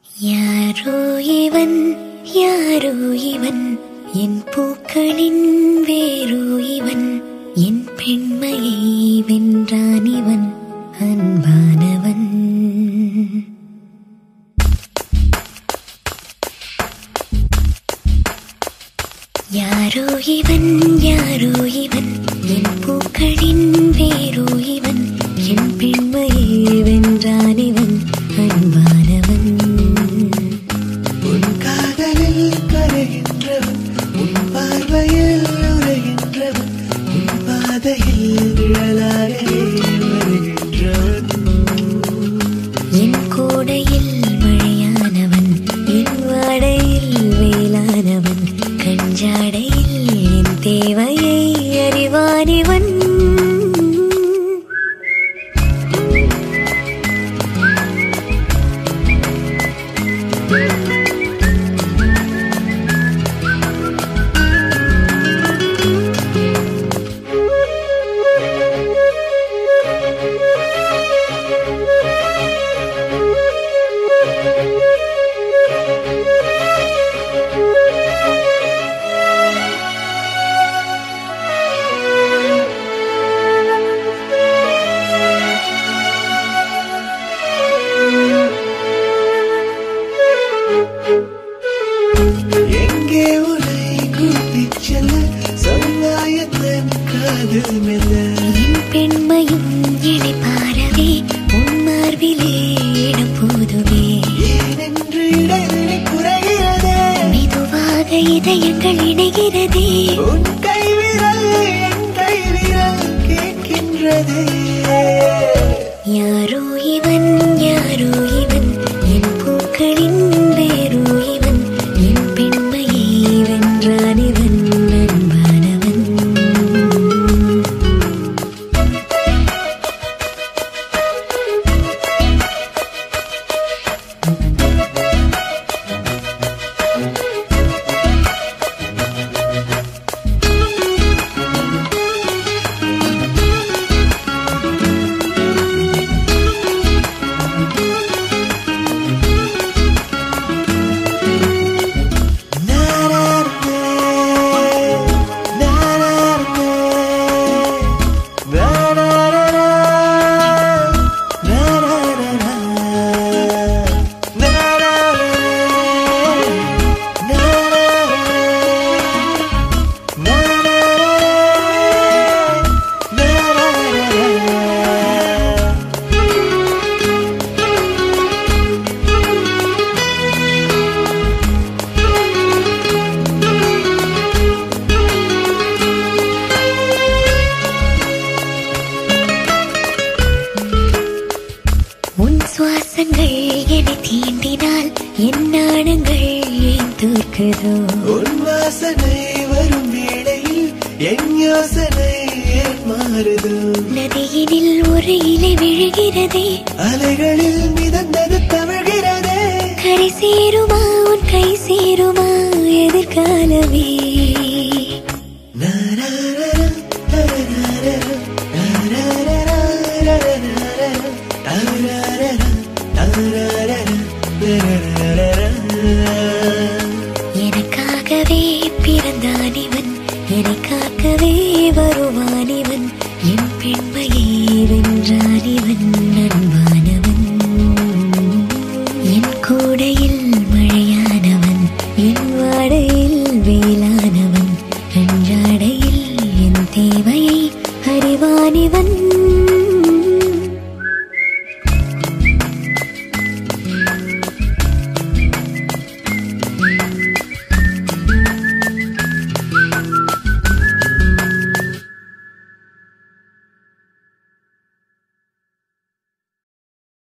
யாரோ இவன் யாரோ இவன் என் பூக்களின் வேரோ இவன் என் பெண்மையை வென்றான் இவன் அன்பானவன் யாரோ இவன் யாரோ இவன் என் பூக்களின் வேரோ இவன் என் பெண்மையை வென்றான் இவன் அன்பானவன் உன் காதலில் கரைகின்றவன் உன் பார்வையில் உரைகின்றவன் உன் பாதையில் நிழலாகவே வருகின்றவன் என் கோடையில் மழையானவன் என் வாடையில் வேளானவன் கஞ்சாடையில் என் தேவையை அறிவானிவன் எங்கே உன்னை கூட்டிச் செல்ல சமுதாயத்தின் காதல் மெல்ல என் பெண்மையும் இணைப்பாரவே உன் மார்பிலே இடம் போதுவே ஏனென்று இடைவெளி குறைகிறதே மெதுவாக இதயங்கள் இணைகிறதே உன் கைவிரல் என் கைவிரல் கேட்கின்றதே யாரோ இவன் யாரோ இவன் என் பூக்களின் வேரோ இவன் என் பெண்மையை வென்றான் இவன் அன்பானவன் உன் சுவாசங்கள் என்னை தீண்டினால் என் நாணங்கள் ஏன் தோற்குதோ உன் வாசனை வரும் வேளையில் என் யோசனை ஏன் மாறுதோ நதியினில் ஒரு இலை விழுகிறதே அலைகளில் மிதந்தது தவழ்கிறதே கரை சேருமா உன் கை சேருமா எதிர்காலமே எனக்காகவே பிறந்தான் இவன் என்னை காக்கவே வருவான் இவன் என் பெண்மையை வென்றான் இவன் அன்பானவன் என் கூடையில் மழையானவன் என் வாடையில் வேளானவன் அன்றாடையில் என் தேவையை அறிவான் இவன்